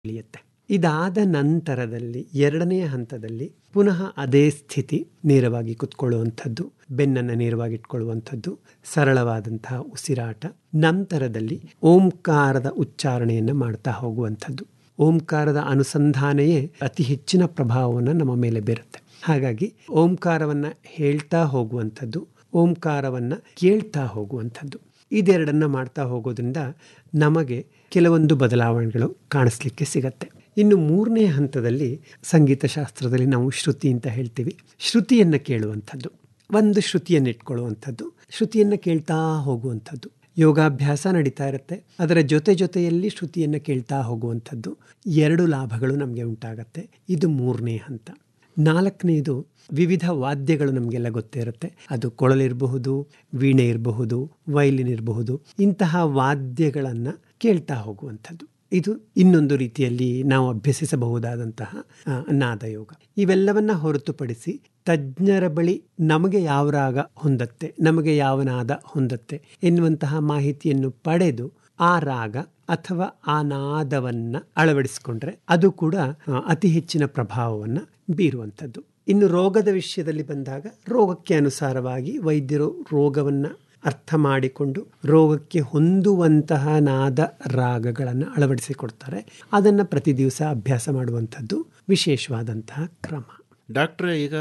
ಇಳಿಯುತ್ತೆ ಇದಾದ ನಂತರದಲ್ಲಿ ಎರಡನೆಯ ಹಂತದಲ್ಲಿ ಪುನಃ ಅದೇ ಸ್ಥಿತಿ ನೇರವಾಗಿ ಕುತ್ಕೊಳ್ಳುವಂಥದ್ದು ಬೆನ್ನನ್ನು ನೇರವಾಗಿ ಇಟ್ಕೊಳ್ಳುವಂಥದ್ದು ಸರಳವಾದಂತಹ ಉಸಿರಾಟ ನಂತರದಲ್ಲಿ ಓಂಕಾರದ ಉಚ್ಚಾರಣೆಯನ್ನು ಮಾಡ್ತಾ ಹೋಗುವಂಥದ್ದು ಓಂಕಾರದ ಅನುಸಂಧಾನೆಯೇ ಅತಿ ಹೆಚ್ಚಿನ ಪ್ರಭಾವವನ್ನು ನಮ್ಮ ಮೇಲೆ ಬೀರುತ್ತೆ ಹಾಗಾಗಿ ಓಂಕಾರವನ್ನು ಹೇಳ್ತಾ ಹೋಗುವಂಥದ್ದು ಓಂಕಾರವನ್ನು ಕೇಳ್ತಾ ಹೋಗುವಂಥದ್ದು ಇದೆರಡನ್ನ ಮಾಡ್ತಾ ಹೋಗೋದ್ರಿಂದ ನಮಗೆ ಕೆಲವೊಂದು ಬದಲಾವಣೆಗಳು ಕಾಣಿಸ್ಲಿಕ್ಕೆ ಸಿಗತ್ತೆ ಇನ್ನು ಮೂರನೇ ಹಂತದಲ್ಲಿ ಸಂಗೀತ ಶಾಸ್ತ್ರದಲ್ಲಿ ನಾವು ಶ್ರುತಿ ಅಂತ ಹೇಳ್ತೀವಿ ಶ್ರುತಿಯನ್ನು ಕೇಳುವಂಥದ್ದು ಒಂದು ಶ್ರುತಿಯನ್ನು ಇಟ್ಕೊಳ್ಳುವಂಥದ್ದು ಶ್ರುತಿಯನ್ನು ಕೇಳ್ತಾ ಹೋಗುವಂಥದ್ದು ಯೋಗಾಭ್ಯಾಸ ನಡೀತಾ ಇರುತ್ತೆ ಅದರ ಜೊತೆ ಜೊತೆಯಲ್ಲಿ ಶ್ರುತಿಯನ್ನು ಕೇಳ್ತಾ ಹೋಗುವಂಥದ್ದು ಎರಡು ಲಾಭಗಳು ನಮಗೆ ಉಂಟಾಗತ್ತೆ ಇದು ಮೂರನೇ ಹಂತ ನಾಲ್ಕನೇದು ವಿವಿಧ ವಾದ್ಯಗಳು ನಮಗೆಲ್ಲ ಗೊತ್ತೇ ಇರುತ್ತೆ ಅದು ಕೊಳಲಿರಬಹುದು ವೀಣೆ ಇರಬಹುದು ವೈಲಿನ್ ಇರಬಹುದು ಇಂತಹ ವಾದ್ಯಗಳನ್ನು ಕೇಳ್ತಾ ಹೋಗುವಂಥದ್ದು ಇದು ಇನ್ನೊಂದು ರೀತಿಯಲ್ಲಿ ನಾವು ಅಭ್ಯಸಿಸಬಹುದಾದಂತಹ ನಾದಯೋಗ ಇವೆಲ್ಲವನ್ನ ಹೊರತುಪಡಿಸಿ ತಜ್ಞರ ಬಳಿ ನಮಗೆ ಯಾವ ರಾಗ ಹೊಂದತ್ತೆ ನಮಗೆ ಯಾವ ನಾದ ಹೊಂದತ್ತೆ ಎನ್ನುವಂತಹ ಮಾಹಿತಿಯನ್ನು ಪಡೆದು ಆ ರಾಗ ಅಥವಾ ಆ ನಾದವನ್ನು ಅಳವಡಿಸಿಕೊಂಡ್ರೆ ಅದು ಕೂಡ ಅತಿ ಹೆಚ್ಚಿನ ಪ್ರಭಾವವನ್ನು ಬೀರುವಂಥದ್ದು ಇನ್ನು ರೋಗದ ವಿಷಯದಲ್ಲಿ ಬಂದಾಗ ರೋಗಕ್ಕೆ ಅನುಸಾರವಾಗಿ ವೈದ್ಯರು ರೋಗವನ್ನು ಅರ್ಥ ಮಾಡಿಕೊಂಡು ರೋಗಕ್ಕೆ ಹೊಂದುವಂತಹ ನಾದ ರಾಗಗಳನ್ನು ಅಳವಡಿಸಿಕೊಡ್ತಾರೆ ಅದನ್ನು ಪ್ರತಿ ದಿವಸ ಅಭ್ಯಾಸ ಮಾಡುವಂಥದ್ದು ವಿಶೇಷವಾದಂತಹ ಕ್ರಮ ಡಾಕ್ಟ್ರೆ ಈಗ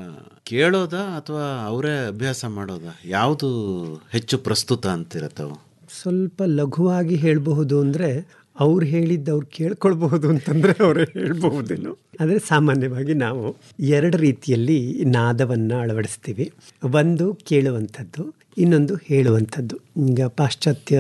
ಕೇಳೋದಾ ಅಥವಾ ಅವರೇ ಅಭ್ಯಾಸ ಮಾಡೋದಾ ಯಾವುದು ಹೆಚ್ಚು ಪ್ರಸ್ತುತ ಅಂತಿರತ್ತವು ಸ್ವಲ್ಪ ಲಘುವಾಗಿ ಹೇಳಬಹುದು ಅಂದರೆ ಅವ್ರು ಹೇಳಿದ್ದು ಅವ್ರು ಕೇಳ್ಕೊಳ್ಬಹುದು ಅಂತಂದರೆ ಅವರೇ ಹೇಳ್ಬಹುದೇನೋ ಆದರೆ ಸಾಮಾನ್ಯವಾಗಿ ನಾವು ಎರಡು ರೀತಿಯಲ್ಲಿ ನಾದವನ್ನು ಅಳವಡಿಸ್ತೀವಿ ಒಂದು ಕೇಳುವಂಥದ್ದು ಇನ್ನೊಂದು ಹೇಳುವಂಥದ್ದು ಈಗ ಪಾಶ್ಚಾತ್ಯ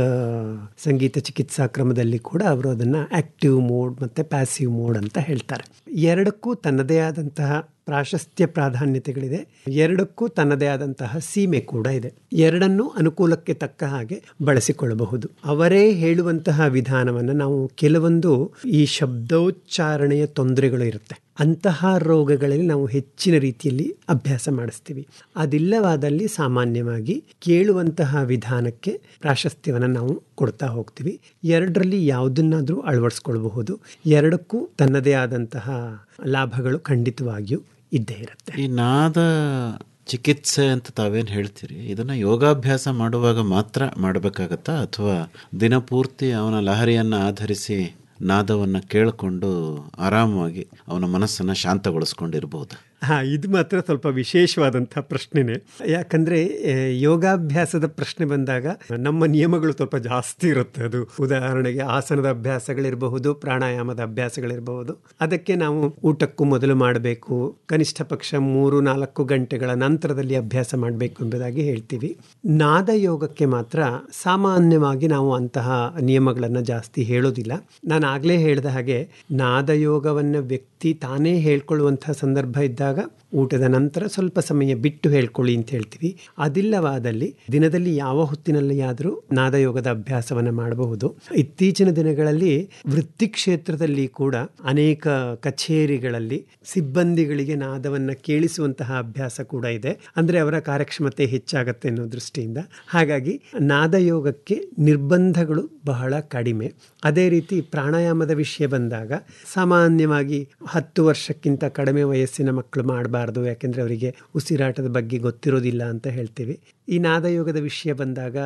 ಸಂಗೀತ ಚಿಕಿತ್ಸಾ ಕ್ರಮದಲ್ಲಿ ಕೂಡ ಅವರು ಅದನ್ನು ಆಕ್ಟಿವ್ ಮೋಡ್ ಮತ್ತು ಪ್ಯಾಸಿವ್ ಮೋಡ್ ಅಂತ ಹೇಳ್ತಾರೆ ಎರಡಕ್ಕೂ ತನ್ನದೇ ಆದಂತಹ ಪ್ರಾಶಸ್ತ್ಯ ಪ್ರಾಧಾನ್ಯತೆಗಳಿದೆ ಎರಡಕ್ಕೂ ತನ್ನದೇ ಆದಂತಹ ಸೀಮೆ ಕೂಡ ಇದೆ ಎರಡನ್ನೂ ಅನುಕೂಲಕ್ಕೆ ತಕ್ಕ ಹಾಗೆ ಬಳಸಿಕೊಳ್ಳಬಹುದು ಅವರೇ ಹೇಳುವಂತಹ ವಿಧಾನವನ್ನು ನಾವು ಕೆಲವೊಂದು ಈ ಶಬ್ದೋಚ್ಚಾರಣೆಯ ತೊಂದರೆಗಳು ಇರುತ್ತೆ ಅಂತಹ ರೋಗಗಳಲ್ಲಿ ನಾವು ಹೆಚ್ಚಿನ ರೀತಿಯಲ್ಲಿ ಅಭ್ಯಾಸ ಮಾಡಿಸ್ತೀವಿ ಅದಿಲ್ಲವಾದಲ್ಲಿ ಸಾಮಾನ್ಯವಾಗಿ ಕೇಳುವಂತಹ ವಿಧಾನಕ್ಕೆ ಪ್ರಾಶಸ್ತ್ಯವನ್ನು ನಾವು ಕೊಡ್ತಾ ಹೋಗ್ತೀವಿ ಎರಡರಲ್ಲಿ ಯಾವುದನ್ನಾದರೂ ಅಳವಡಿಸ್ಕೊಳ್ಬಹುದು ಎರಡಕ್ಕೂ ತನ್ನದೇ ಆದಂತಹ ಲಾಭಗಳು ಖಂಡಿತವಾಗಿಯೂ ಇದ್ದೇ ಇರುತ್ತೆ ಈ ನಾದ ಚಿಕಿತ್ಸೆ ಅಂತ ತಾವೇನು ಹೇಳ್ತೀರಿ ಇದನ್ನು ಯೋಗಾಭ್ಯಾಸ ಮಾಡುವಾಗ ಮಾತ್ರ ಮಾಡಬೇಕಾಗತ್ತಾ ಅಥವಾ ದಿನಪೂರ್ತಿ ಅವನ ಲಹರಿಯನ್ನು ಆಧರಿಸಿ ನಾದವನ್ನು ಕೇಳಿಕೊಂಡು ಆರಾಮವಾಗಿ ಅವನ ಮನಸ್ಸನ್ನು ಶಾಂತಗೊಳಿಸ್ಕೊಂಡಿರ್ಬೋದು ಹಾಂ ಇದು ಮಾತ್ರ ಸ್ವಲ್ಪ ವಿಶೇಷವಾದಂಥ ಪ್ರಶ್ನೆನೇ ಯಾಕಂದರೆ ಯೋಗಾಭ್ಯಾಸದ ಪ್ರಶ್ನೆ ಬಂದಾಗ ನಮ್ಮ ನಿಯಮಗಳು ಸ್ವಲ್ಪ ಜಾಸ್ತಿ ಇರುತ್ತೆ ಅದು ಉದಾಹರಣೆಗೆ ಆಸನದ ಅಭ್ಯಾಸಗಳಿರಬಹುದು ಪ್ರಾಣಾಯಾಮದ ಅಭ್ಯಾಸಗಳಿರಬಹುದು ಅದಕ್ಕೆ ನಾವು ಊಟಕ್ಕೂ ಮೊದಲು ಮಾಡಬೇಕು ಕನಿಷ್ಠ ಪಕ್ಷ ಮೂರು ನಾಲ್ಕು ಗಂಟೆಗಳ ನಂತರದಲ್ಲಿ ಅಭ್ಯಾಸ ಮಾಡಬೇಕು ಎಂಬುದಾಗಿ ಹೇಳ್ತೀವಿ ನಾದ ಯೋಗಕ್ಕೆ ಮಾತ್ರ ಸಾಮಾನ್ಯವಾಗಿ ನಾವು ಅಂತಹ ನಿಯಮಗಳನ್ನು ಜಾಸ್ತಿ ಹೇಳೋದಿಲ್ಲ ನಾನು ಆಗಲೇ ಹೇಳಿದ ಹಾಗೆ ನಾದಯೋಗವನ್ನು ವ್ಯಕ್ತಿ ತಾನೇ ಹೇಳ್ಕೊಳ್ಳುವಂಥ ಸಂದರ್ಭ ಇದ್ದಾಗ ಊಟದ ನಂತರ ಸ್ವಲ್ಪ ಸಮಯ ಬಿಟ್ಟು ಹೇಳ್ಕೊಳ್ಳಿ ಅಂತ ಹೇಳ್ತೀವಿ ಅದಿಲ್ಲವಾದಲ್ಲಿ ದಿನದಲ್ಲಿ ಯಾವ ಹೊತ್ತಿನಲ್ಲಿ ಆದರೂ ನಾದಯೋಗದ ಅಭ್ಯಾಸವನ್ನು ಮಾಡಬಹುದು ಇತ್ತೀಚಿನ ದಿನಗಳಲ್ಲಿ ವೃತ್ತಿ ಕ್ಷೇತ್ರದಲ್ಲಿ ಕೂಡ ಅನೇಕ ಕಚೇರಿಗಳಲ್ಲಿ ಸಿಬ್ಬಂದಿಗಳಿಗೆ ನಾದವನ್ನು ಕೇಳಿಸುವಂತಹ ಅಭ್ಯಾಸ ಕೂಡ ಇದೆ ಅಂದರೆ ಅವರ ಕಾರ್ಯಕ್ಷಮತೆ ಹೆಚ್ಚಾಗತ್ತೆ ಅನ್ನೋ ದೃಷ್ಟಿಯಿಂದ ಹಾಗಾಗಿ ನಾದಯೋಗಕ್ಕೆ ನಿರ್ಬಂಧಗಳು ಬಹಳ ಕಡಿಮೆ ಅದೇ ರೀತಿ ಪ್ರಾಣಾಯಾಮದ ವಿಷಯ ಬಂದಾಗ ಸಾಮಾನ್ಯವಾಗಿ ಹತ್ತು ವರ್ಷಕ್ಕಿಂತ ಕಡಿಮೆ ವಯಸ್ಸಿನ ಮಕ್ಕಳು ಮಾಡಬಾರ್ದು ಯಾಕೆಂದರೆ ಅವರಿಗೆ ಉಸಿರಾಟದ ಬಗ್ಗೆ ಗೊತ್ತಿರೋದಿಲ್ಲ ಅಂತ ಹೇಳ್ತೀವಿ ಈ ನಾದಯೋಗದ ವಿಷಯ ಬಂದಾಗ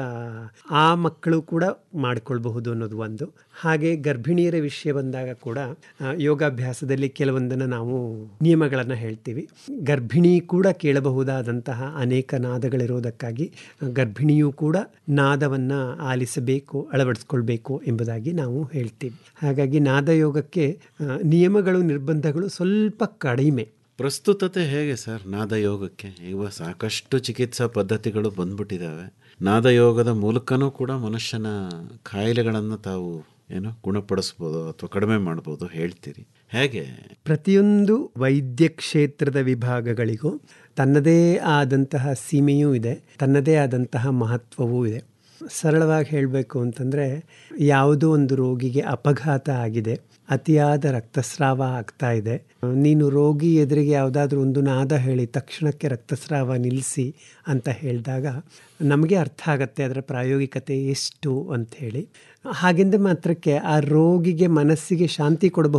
ಆ ಮಕ್ಕಳು ಕೂಡ ಮಾಡಿಕೊಳ್ಬಹುದು ಅನ್ನೋದು ಒಂದು ಹಾಗೆ ಗರ್ಭಿಣಿಯರ ವಿಷಯ ಬಂದಾಗ ಕೂಡ ಯೋಗಾಭ್ಯಾಸದಲ್ಲಿ ಕೆಲವೊಂದನ್ನು ನಾವು ನಿಯಮಗಳನ್ನು ಹೇಳ್ತೀವಿ ಗರ್ಭಿಣಿ ಕೂಡ ಕೇಳಬಹುದಾದಂತಹ ಅನೇಕ ನಾದಗಳಿರೋದಕ್ಕಾಗಿ ಗರ್ಭಿಣಿಯೂ ಕೂಡ ನಾದವನ್ನು ಆಲಿಸಬೇಕು ಅಳವಡಿಸ್ಕೊಳ್ಬೇಕು ಎಂಬುದಾಗಿ ನಾವು ಹೇಳ್ತೀವಿ ಹಾಗಾಗಿ ನಾದಯೋಗಕ್ಕೆ ನಿಯಮಗಳು ನಿರ್ಬಂಧಗಳು ಸ್ವಲ್ಪ ಕಡಿಮೆ ಪ್ರಸ್ತುತತೆ ಹೇಗೆ ಸರ್ ನಾದಯೋಗಕ್ಕೆ ಈಗ ಸಾಕಷ್ಟು ಚಿಕಿತ್ಸಾ ಪದ್ಧತಿಗಳು ಬಂದ್ಬಿಟ್ಟಿದ್ದಾವೆ ನಾದಯೋಗದ ಮೂಲಕನೂ ಕೂಡ ಮನುಷ್ಯನ ಕಾಯಿಲೆಗಳನ್ನು ತಾವು ಏನು ಗುಣಪಡಿಸ್ಬೋದು ಅಥವಾ ಕಡಿಮೆ ಮಾಡ್ಬೋದು ಹೇಳ್ತೀರಿ ಹೇಗೆ ಪ್ರತಿಯೊಂದು ವೈದ್ಯ ಕ್ಷೇತ್ರದ ವಿಭಾಗಗಳಿಗೂ ತನ್ನದೇ ಆದಂತಹ ಸೀಮೆಯೂ ಇದೆ ತನ್ನದೇ ಆದಂತಹ ಮಹತ್ವವೂ ಇದೆ ಸರಳವಾಗಿ ಹೇಳಬೇಕು ಅಂತಂದರೆ ಯಾವುದೋ ಒಂದು ರೋಗಿಗೆ ಅಪಘಾತ ಆಗಿದೆ ಅತಿಯಾದ ರಕ್ತಸ್ರಾವ ಆಗ್ತಾ ಇದೆ ನೀನು ರೋಗಿ ಎದುರಿಗೆ ಯಾವುದಾದ್ರೂ ಒಂದು ನಾದ ಹೇಳಿ ತಕ್ಷಣಕ್ಕೆ ರಕ್ತಸ್ರಾವ ನಿಲ್ಲಿಸಿ ಅಂತ ಹೇಳಿದಾಗ ನಮಗೆ ಅರ್ಥ ಆಗತ್ತೆ ಅದರ ಪ್ರಾಯೋಗಿಕತೆ ಎಷ್ಟು ಅಂಥೇಳಿ ಹಾಗೆಂದ ಮಾತ್ರಕ್ಕೆ ಆ ರೋಗಿಗೆ ಮನಸ್ಸಿಗೆ ಶಾಂತಿ ಕೊಡಬಹುದು